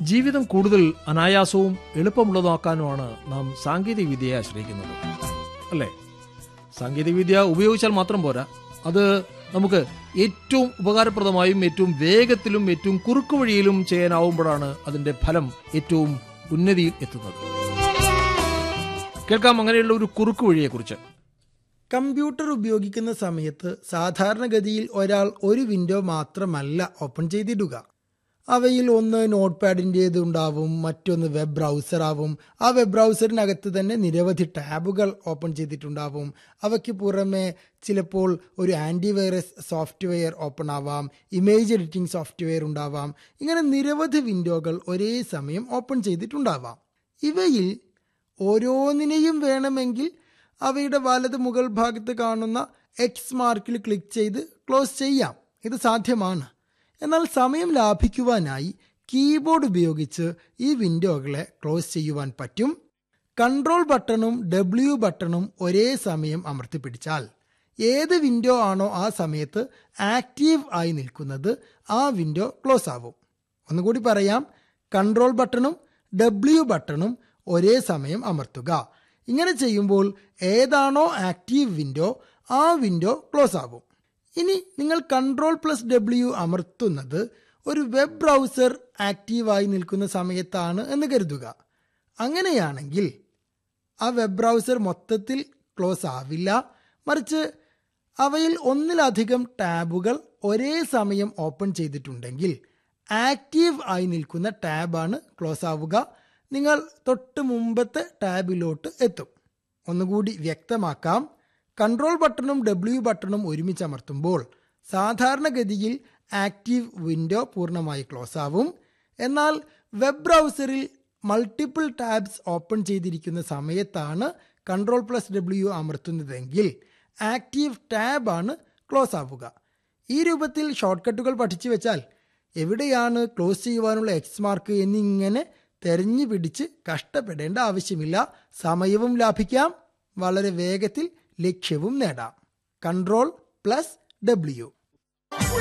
ജീവിതം കൂടുതൽ അനായാസവും എളുപ്പമുള്ളതാക്കാനുമാണ് നാം സാങ്കേതിക വിദ്യയെ ആശ്രയിക്കുന്നത് അല്ലേ സാങ്കേതിക വിദ്യ ഉപയോഗിച്ചാൽ മാത്രം പോരാ അത് നമുക്ക് ഏറ്റവും ഉപകാരപ്രദമായും ഏറ്റവും വേഗത്തിലും ഏറ്റവും കുറുക്കു വഴിയിലും ചെയ്യാനാവുമ്പോഴാണ് അതിന്റെ ഫലം ഏറ്റവും ഉന്നതിയിൽ എത്തുന്നത് കേൾക്കാം അങ്ങനെയുള്ള ഒരു കുറുക്കു വഴിയെക്കുറിച്ച് കമ്പ്യൂട്ടർ ഉപയോഗിക്കുന്ന സമയത്ത് സാധാരണഗതിയിൽ ഒരാൾ ഒരു വിൻഡോ മാത്രമല്ല ഓപ്പൺ ചെയ്തിടുക അവയിൽ ഒന്ന് നോട്ട് പാഡിൻ്റേത് ഉണ്ടാവും മറ്റൊന്ന് വെബ് ബ്രൗസർ ആവും ആ വെബ് ബ്രൗസറിനകത്ത് തന്നെ നിരവധി ടാബുകൾ ഓപ്പൺ ചെയ്തിട്ടുണ്ടാവും അവയ്ക്ക് പുറമെ ചിലപ്പോൾ ഒരു ആൻറ്റിവൈറസ് സോഫ്റ്റ്വെയർ ഓപ്പൺ ആവാം ഇമേജ് എഡിറ്റിംഗ് സോഫ്റ്റ്വെയർ ഉണ്ടാവാം ഇങ്ങനെ നിരവധി വിൻഡോകൾ ഒരേ സമയം ഓപ്പൺ ചെയ്തിട്ടുണ്ടാവാം ഇവയിൽ ഓരോന്നിനെയും വേണമെങ്കിൽ അവയുടെ വലത് മുകൾ ഭാഗത്ത് കാണുന്ന എക്സ് മാർക്കിൽ ക്ലിക്ക് ചെയ്ത് ക്ലോസ് ചെയ്യാം ഇത് സാധ്യമാണ് എന്നാൽ സമയം ലാഭിക്കുവാനായി കീബോർഡ് ഉപയോഗിച്ച് ഈ വിൻഡോകളെ ക്ലോസ് ചെയ്യുവാൻ പറ്റും കൺട്രോൾ ബട്ടണും ഡബ്ല്യു ബട്ടണും ഒരേ സമയം അമർത്തിപ്പിടിച്ചാൽ ഏത് വിൻഡോ ആണോ ആ സമയത്ത് ആക്റ്റീവ് ആയി നിൽക്കുന്നത് ആ വിൻഡോ ക്ലോസ് ആവും ഒന്നുകൂടി പറയാം കൺട്രോൾ ബട്ടണും ഡബ്ല്യു ബട്ടണും ഒരേ സമയം അമർത്തുക ഇങ്ങനെ ചെയ്യുമ്പോൾ ഏതാണോ ആക്റ്റീവ് വിൻഡോ ആ വിൻഡോ ക്ലോസ് ആവും ഇനി നിങ്ങൾ കൺട്രോൾ പ്ലസ് ഡബ്ല്യു അമർത്തുന്നത് ഒരു വെബ് ബ്രൗസർ ആക്റ്റീവായി നിൽക്കുന്ന സമയത്താണ് എന്ന് കരുതുക അങ്ങനെയാണെങ്കിൽ ആ വെബ് ബ്രൗസർ മൊത്തത്തിൽ ക്ലോസ് ആവില്ല മറിച്ച് അവയിൽ ഒന്നിലധികം ടാബുകൾ ഒരേ സമയം ഓപ്പൺ ചെയ്തിട്ടുണ്ടെങ്കിൽ ആക്റ്റീവ് ആയി നിൽക്കുന്ന ടാബാണ് ക്ലോസ് ആവുക നിങ്ങൾ തൊട്ട് മുമ്പത്തെ ടാബിലോട്ട് എത്തും ഒന്നുകൂടി വ്യക്തമാക്കാം കൺട്രോൾ ബട്ടണും ഡബ്ല്യു ബട്ടണും ഒരുമിച്ച് അമർത്തുമ്പോൾ സാധാരണഗതിയിൽ ആക്റ്റീവ് വിൻഡോ പൂർണ്ണമായി ക്ലോസ് ആവും എന്നാൽ വെബ് ബ്രൗസറിൽ മൾട്ടിപ്പിൾ ടാബ്സ് ഓപ്പൺ ചെയ്തിരിക്കുന്ന സമയത്താണ് കൺട്രോൾ പ്ലസ് ഡബ്ല്യു അമർത്തുന്നതെങ്കിൽ ആക്റ്റീവ് ടാബാണ് ക്ലോസ് ആവുക ഈ രൂപത്തിൽ ഷോർട്ട് കട്ടുകൾ പഠിച്ചു വെച്ചാൽ എവിടെയാണ് ക്ലോസ് ചെയ്യുവാനുള്ള എക്സ് മാർക്ക് എന്നിങ്ങനെ തെരഞ്ഞു പിടിച്ച് കഷ്ടപ്പെടേണ്ട ആവശ്യമില്ല സമയവും ലാഭിക്കാം വളരെ വേഗത്തിൽ ലക്ഷ്യവും നേടാം കൺട്രോൾ പ്ലസ് ഡബ്ല്യു